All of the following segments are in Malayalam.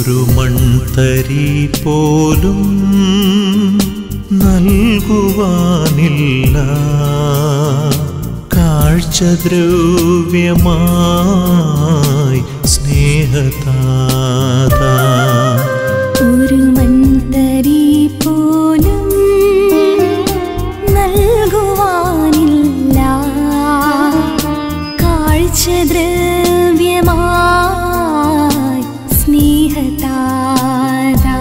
ഒരു മൺതരി പോലും നൽകുവാനില്ല കാഴ്ചദ്രവ്യമായി സ്നേഹതാത ഒരു മൺതരി പോലും നൽകുവാനില്ല കാഴ്ചദ്രവ്യമായി സ്നേഹതാതാ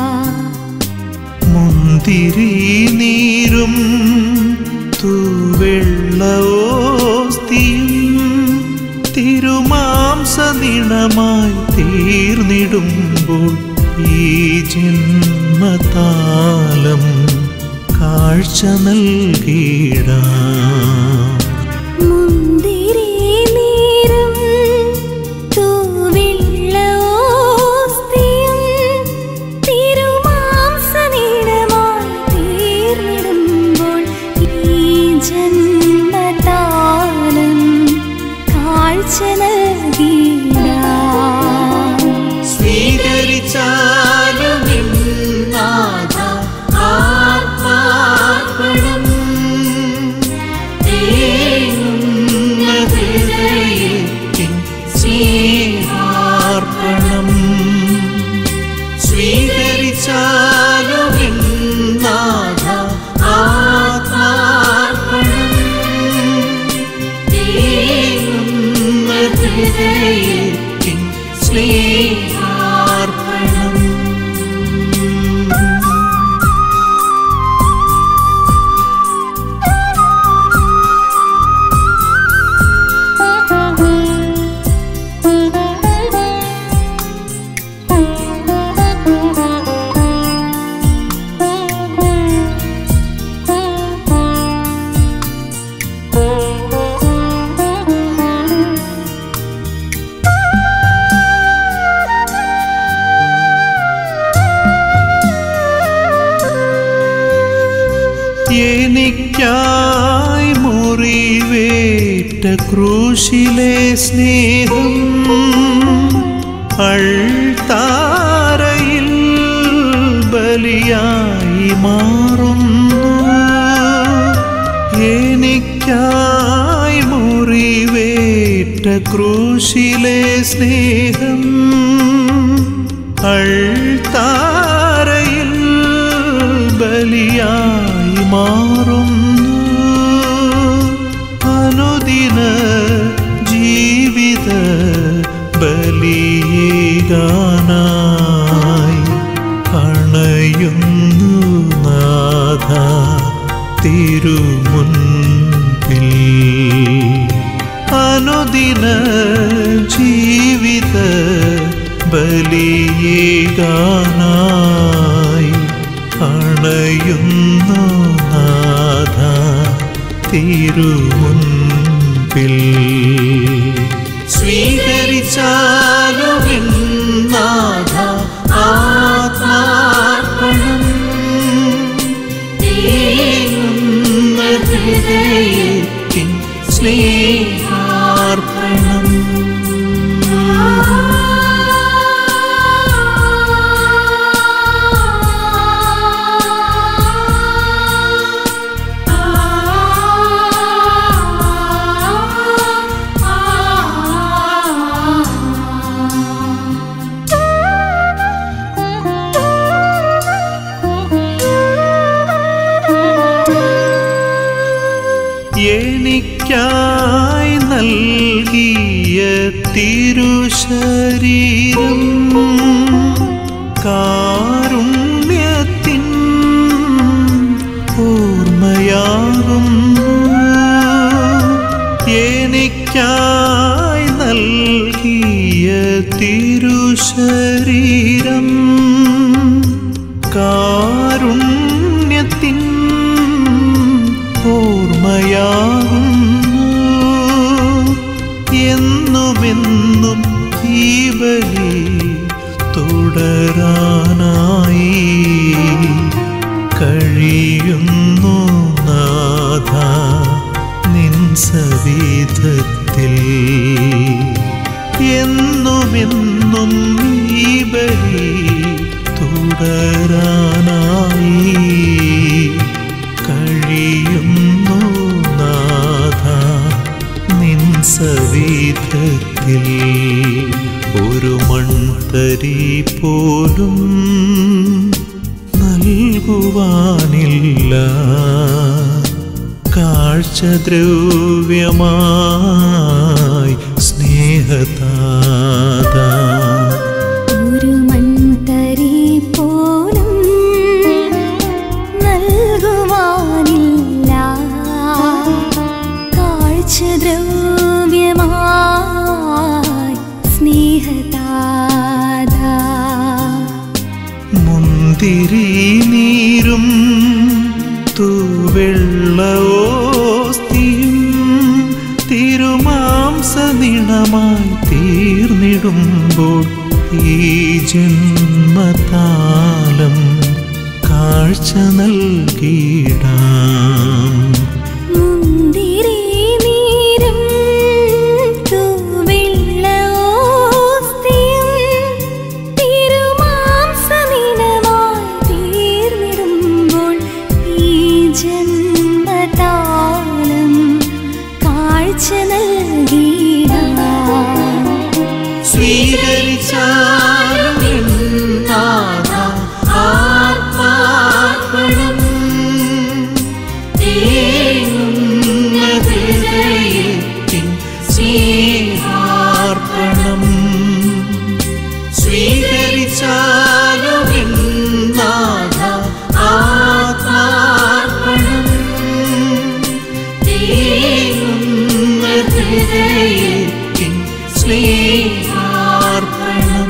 മുന്തിരി നീരും തൂവെള്ളോസ്തിയും തിരുമാംസ നിണമായി തീർന്നിടുമ്പോൾ ഈ ജന്മതാലം കാഴ്ച നൽകിടാം മുന്തിരി നീരും തൂവെള്ളോസ്തിയും തിരുമാംസനീടമായി തീർന്നിടുമ്പോൾ ഈ ജന്മതാലം കാഴ്ച നൽകിടാം സ്വീകരിച്ചാലും നാഥ ആത്മാർപ്പണം തേങ്ങുന്ന ഹൃദയത്തിൻ സ്നേഹാർപ്പണം സ്വീകരിച്ചാലും നാഥ ആത്മാർപ്പണം തേങ്ങുന്ന ഹൃദയത്തിൻ സ്നേഹാർപ്പണം എനിക്കായി മുറിവേറ്റ ക്രൂശിലെ സ്നേഹം അൾത്താരയിൽ ബലിയായി മാറുന്നു എനിക്കായി മുറിവേറ്റ ക്രൂശിലെ സ്നേഹം അൾത്താരയിൽ ബലിയായി മാറുന്നു അനുദിന ജീവിത ബലിയേകാനായി അണയുന്നു നാഥ തിരുമുൻപിൽ അനുദിന ജീവിത ബലിയേകാനായി അണയുന്നു നാഥ തിരുമുൻപിൽ സ്വീകരിച്ചാലും നാഥ ആത്മാർപ്പണം തേങ്ങുന്ന ഹൃദയത്തിൻ സ്നേഹാർപ്പണം എനിക്കായി നൽകിയ തിരുശരീരം കാരുണ്യത്തിൻ ഓർമ്മയാകുന്നു എനിക്കായി നൽകിയ തിരുശരീരം കാരുണ്യത്തിൻ ഓർമ്മയാകുന്നു എന്നുമെന്നും ഈ ബലി തുടരാനായി കഴിയുന്നു നാഥ നിൻ സവിധത്തിൽ എന്നുമെന്നും ഈ ബലി തുടരാനായി കഴിയുന്നു നാഥ നിൻ സവിധത്തിൽ ഒരു മൺതരി പോലും നൽകുവാനില്ല കാഴ്ചദ്രവ്യമായി സ്നേഹതാത ഒരു മൺതരി പോലും നൽകുവാനില്ല കാഴ്ചദ്രവ്യമായി സ്നേഹതാത മുന്തിരി നീരും തൂവെള്ളോസ്തിയും തിരുമാംസ നിണമായി തീർന്നിടുമ്പോൾ ഈ ജന്മതാലം കാഴ്ച നൽകിടാം മുന്തിരി നീരും തൂവെള്ളോസ്തിയും തിരുമാംസമിനമായി തീർന്നിടുമ്പോൾ ഈ ജന്മതാലം കാഴ്ച നൽകിയിടാം സ്വീകരിച്ചാലും എന്നാഥ ആത്മാർപ്പണം തേങ്ങുന്ന ഹൃദയത്തിൻ സ്നേഹാർപ്പണം സ്വീകരിച്ചാലും എന്നാഥ ആത്മാർപ്പണം തേങ്ങുന്ന ഹൃദയത്തിൻ സ്നേഹാർപ്പണം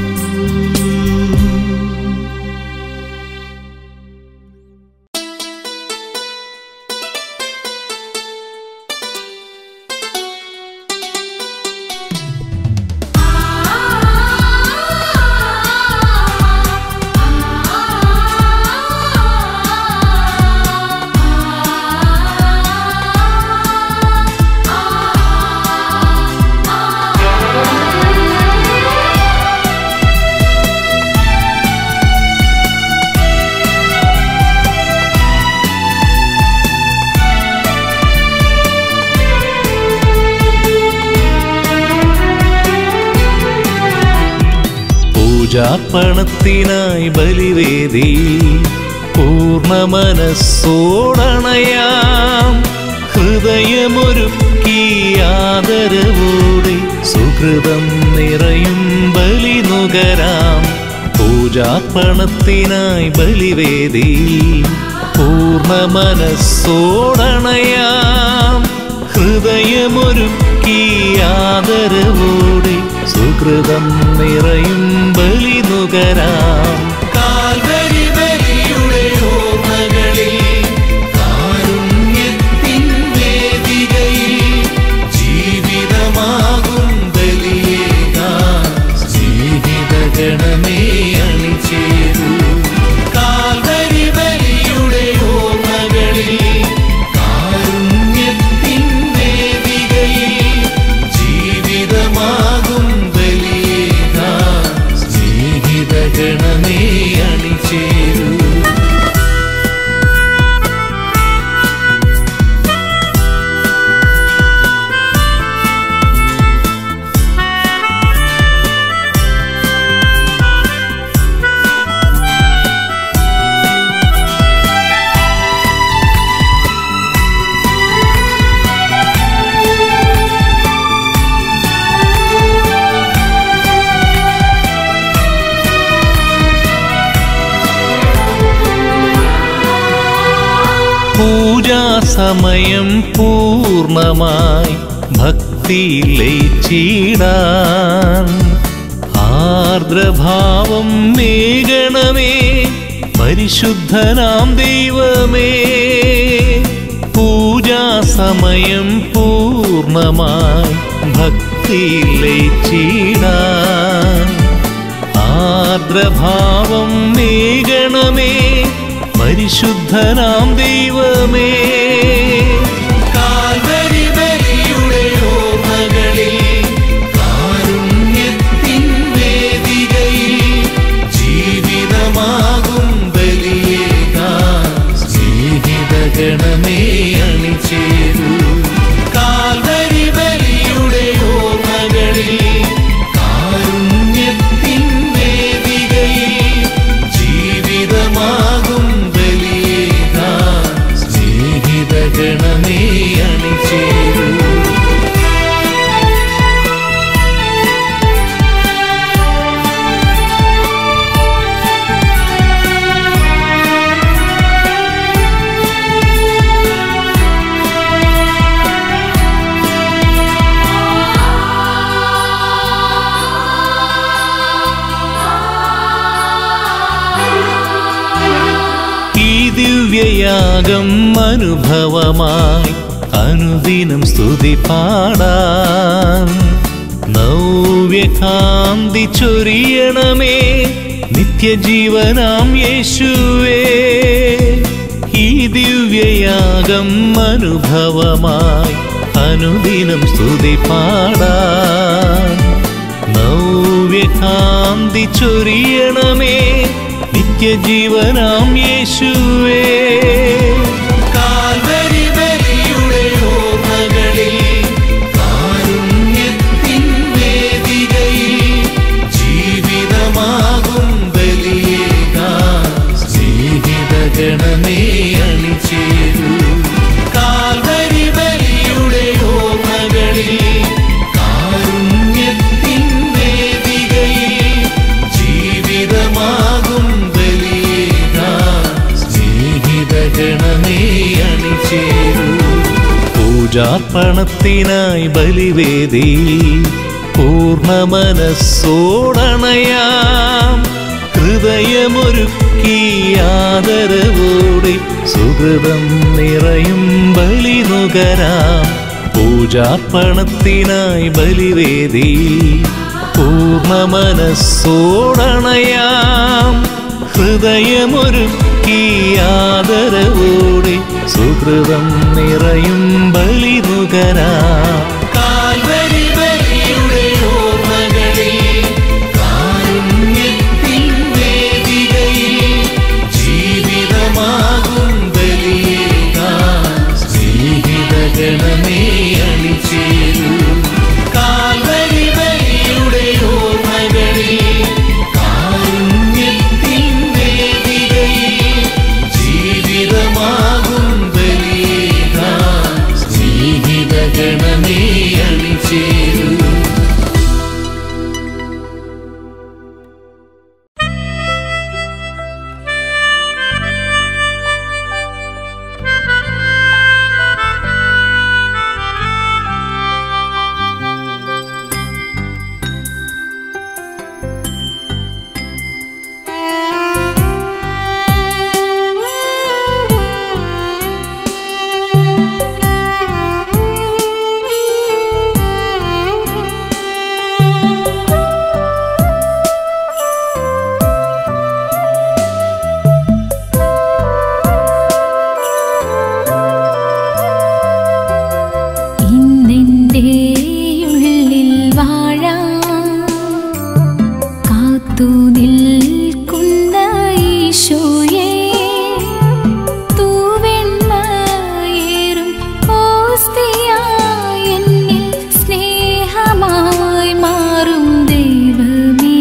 പൂജാർപ്പണത്തിനായി ബലിവേദി പൂർണ്ണ മനസ്സോടണയാം ഹൃദയമൊരുക്കി ആദരവോടെ സുഹൃതം നിറയും ബലി നുകരാം പൂജാർപ്പണത്തിനായി ബലിവേദി പൂർണ്ണ മനസ്സോടണയാം ഹൃദയമൊരുക്കി ആദരവോടെ സുഹൃതം നിറയും ബലി നുകരാം കാൽവരി ബലിയുടെ ഓർമ്മകളിൽ കാരുണ്യത്തിൻ വേദികയിൽ ജീവിതമാകും ബലിയേകാൻ സ്നേഹിതഗണമേ അണിചേരൂ കാൽവരി ബലിയുടെ ഓർമ്മകളിൽ കാരുണ്യത്തിൻ വേദികയിൽ ജീവിതമാകും ബലിയേകാൻ സ്നേഹിതഗണമേ അണിചേരൂ പൂജാസമയം പൂർണ്ണമായി ഭക്തിയിൽ ലയിച്ചിടാൻ ആർദ്രഭാവം മേഘണമേ പരിശുദ്ധനാം ദൈവമേ പൂജാസമയം പൂർണ്ണമായി ഭക്തിയിൽ ലയിച്ചിടാൻ ആർദ്രഭാവം മേഘണമേ പരിശുദ്ധനാം ദൈവമേ കാൽവരി ബലിയുടെ ഓർമ്മകളിൽ കാരുണ്യത്തിൻ വേദികയിൽ ദിവ്യയാഗം അനുഭവമായി അനുദിനം സ്തുതി പാടാൻ നവ്യകാന്തി ചൊരിയണമേ നിത്യജീവനാം യേശുവേ ഈ ദിവ്യയാഗം അനുഭവമായി അനുദിനം സ്തുതി പാടാൻ നവ്യകാന്തി ചൊരിയണമേ നിത്യജീവനാം യേശുവേ കാൽവരി ബലിയുടെ ഓർമ്മകളിൽ കാരുണ്യത്തിൻ വേദികയിൽ ജീവിതമാകും ബലിയേകാൻ സ്നേഹിതഗണമേ അണിചേരൂ കാൽവരി ബലിയുടെ ഓർമ്മകളിൽ കാരുണ്യത്തിൻ വേദികയിൽ ജീവിതമാകും ബലിയേകാൻ സ്നേഹിതഗണമേ അണിചേരൂ പൂജാർപ്പണത്തിനായി ബലിവേദി പൂർണ്ണ മനസ്സോടണയാം ഹൃദയമൊരുക്കി ആദരവോടെ സുഹൃതം നിറയും ബലി നുകരാം പൂജാർപ്പണത്തിനായി ബലിവേദി പൂർണ്ണ മനസ്സോടണയാം ഹൃദയമൊരുക്കി ആദരവോടെ സുഹൃതം നിറയും ബലി നുകരാം കാൽവരി ബലിയുടെ ഓർമ്മകളിൽ കാരുണ്യത്തിൻ വേദികയിൽ ജീവിതമാകും ബലിയേകാൻ സ്നേഹിതഗണമേ അണിചേരൂ കാൽവരി ബലിയുടെ ഓർമ്മകളിൽ കാരുണ്യത്തിൻ വേദികയിൽ ജീവിതമാകും ബലിയേകാൻ സ്നേഹിതഗണമേ അണിചേരൂ ഇന്നെൻ്റെ ഉള്ളിൽ വാഴാൻ കാത്തു നിൽക്കുന്ന ഈശോയെ തൂവെണ്മയേറും ഓസ്തിയായി എന്നിൽ സ്നേഹമായി മാറും ദൈവമേ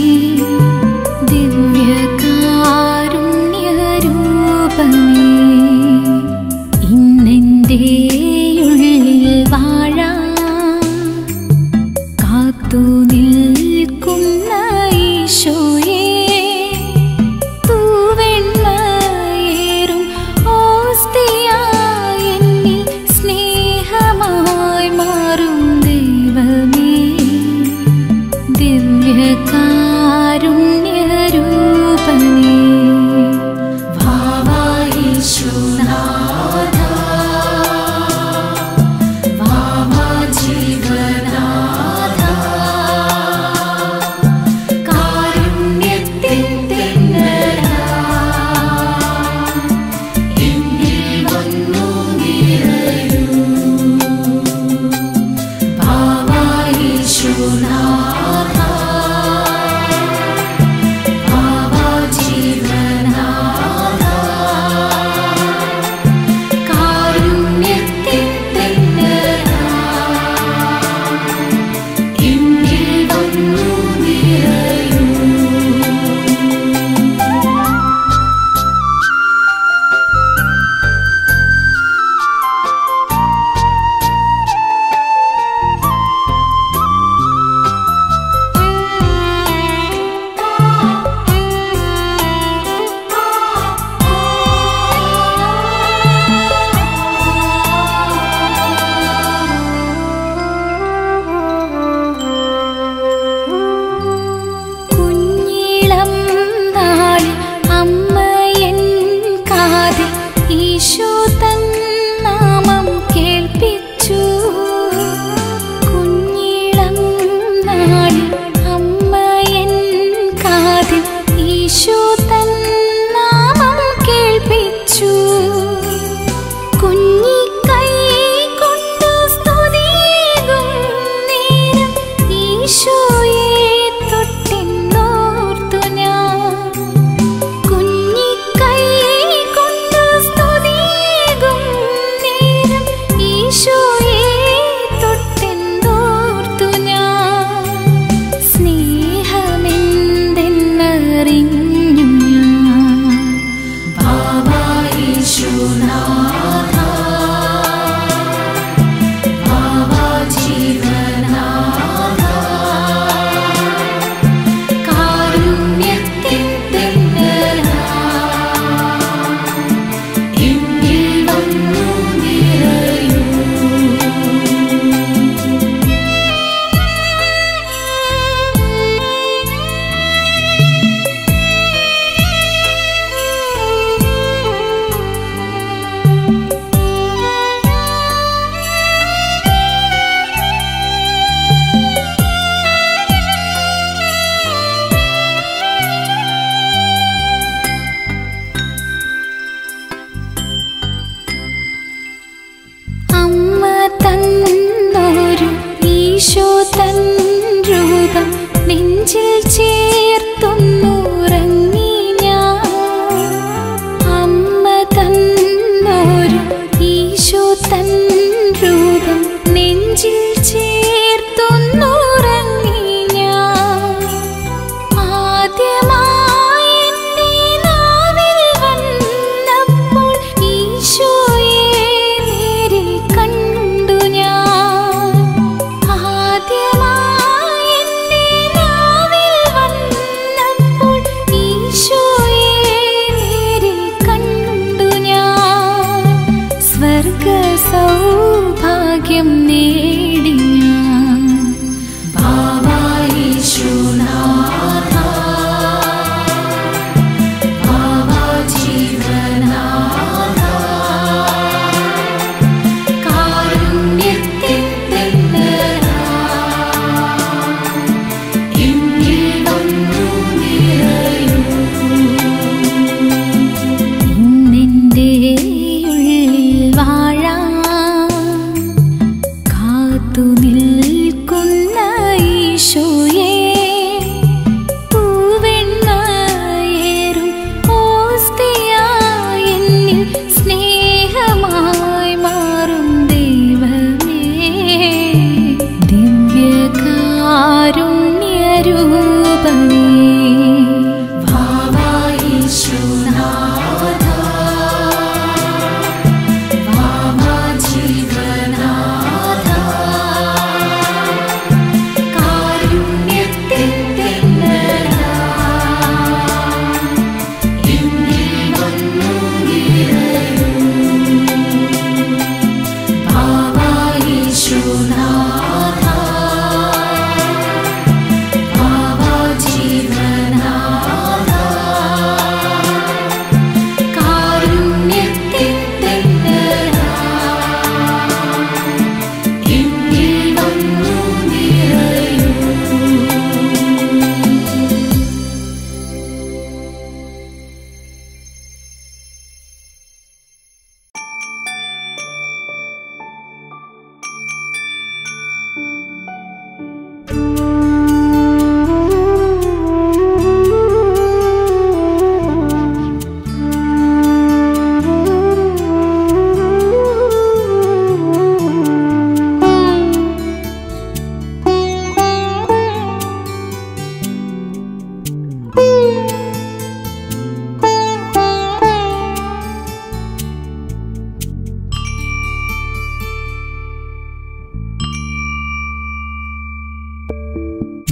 ദിവ്യകാരുണ്യരൂപമേ ഇന്നെൻ്റെ ഉള്ളിൽ വാഴാൻ കാത്തു നിൽക്കുന്ന ഈശോയെ തൂവെണ്മയേറും ഓസ്തിയായി എന്നിൽ സ്നേഹമായി മാറും ദൈവമേ ദിവ്യകാരുണ്യരൂപമേ ഭാവായേശുനാഥ വാവാ ജീവനാഥ കാരുണ്യത്തിൻ തെന്നലാ എന്നിൽ വന്നു നിറയൂ ഭാവായേശുനാഥ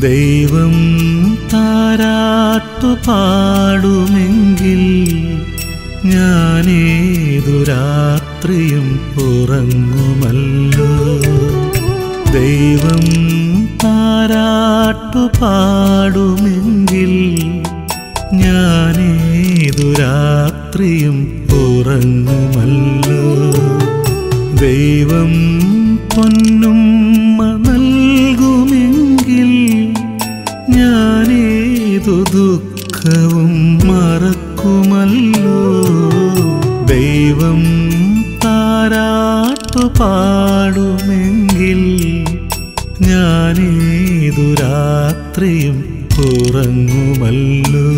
ദൈവം താരാട്ടു പാടുമെങ്കിൽ ഞാനേതു രാത്രിയും ഉറങ്ങുമല്ലോ ദൈവം താരാട്ടു പാടുമെങ്കിൽ ഞാനേതു രാത്രിയും ഉറങ്ങുമല്ലോ ദൈവം പൊന്നുമ്മ നൽകുമെങ്കിൽ ഞാനേതു ദുഃഖവും മറക്കുമല്ലോ ദൈവം താരാട്ടു പാടുമെങ്കിൽ ഞാനേതു രാത്രിയും ഉറങ്ങുമല്ലോ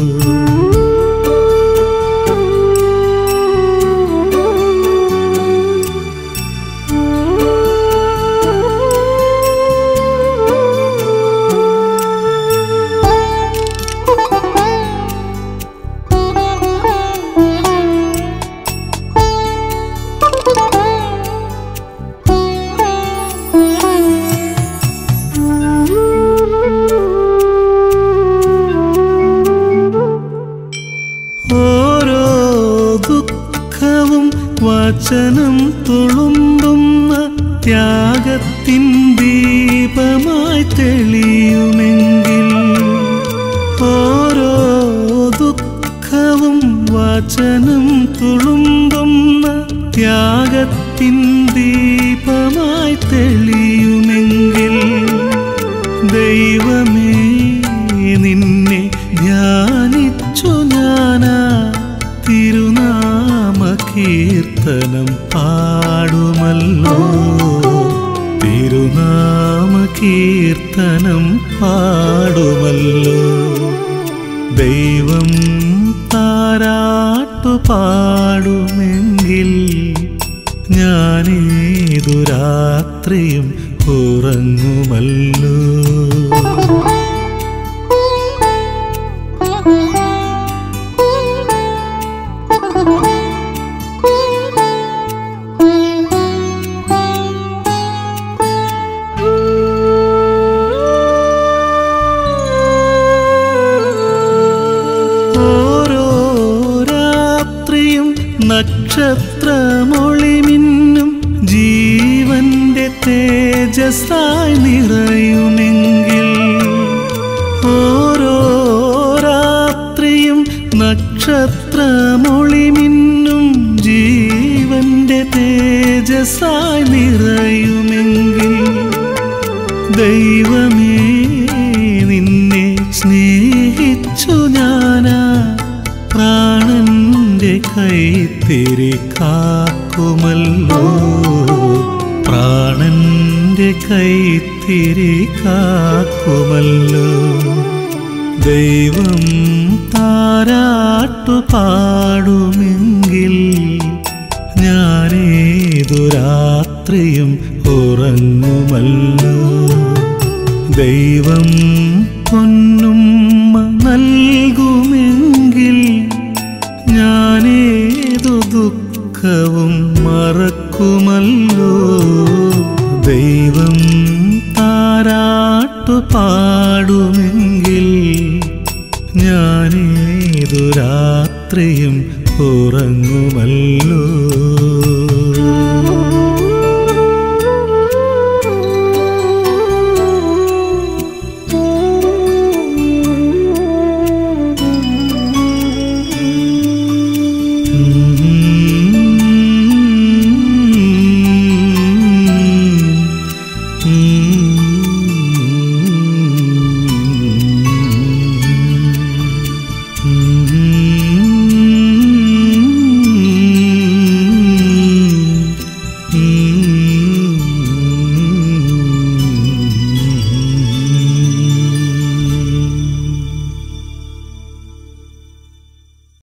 ഓരോ ദുഃഖവും വചനം തുളുമ്പുന്ന ത്യാഗത്തിൻ ദീപമായി തെളിയുമെങ്കിൽ ഓരോ ദുഃഖവും വചനം തുളുമ്പുന്ന ത്യാഗത്തിൻ ദീപമായി തെളിയുമെങ്കിൽ ദൈവമേ നിന്നെ ധ്യാനിച്ചു ഞാനാ തിരുനാമ കീർത്തനം പാടുമല്ലോ തിരുനാമ കീർത്തനം പാടുമല്ലോ ദൈവം താരാട്ടു പാടുമെങ്കിൽ ഞാനേതു രാത്രിയും ഉറങ്ങുമല്ലോ ഓരോ രാത്രിയും നക്ഷത്രമൊളി മിന്നും ജീവന്റെ തേജസ്സായി നിറയുമെങ്കിൽ ഓരോ രാത്രിയും നക്ഷത്രമൊളി മിന്നും ജീവന്റെ തേജസ്സായി നിറയുമെങ്കിൽ ദൈവമേ നിന്നെ സ്നേഹിച്ചു ഞാനാ പ്രാണന്റെ കൈത്തിരി കാക്കുമല്ലോ പ്രാണന്റെ കൈത്തിരി കാക്കുമല്ലോ ദൈവം താരാട്ടു പാടുമെങ്കിൽ ഞാനേതു രാത്രിയും ഉറങ്ങുമല്ലോ ദൈവം പൊന്നുമ്മ നൽകുമെങ്കിൽ ഞാനേതു ദുഃഖവും മറക്കുമല്ലോ ദൈവം താരാട്ടു പാടുമെങ്കിൽ ഞാനേതു രാത്രിയും ഉറങ്ങുമല്ലോ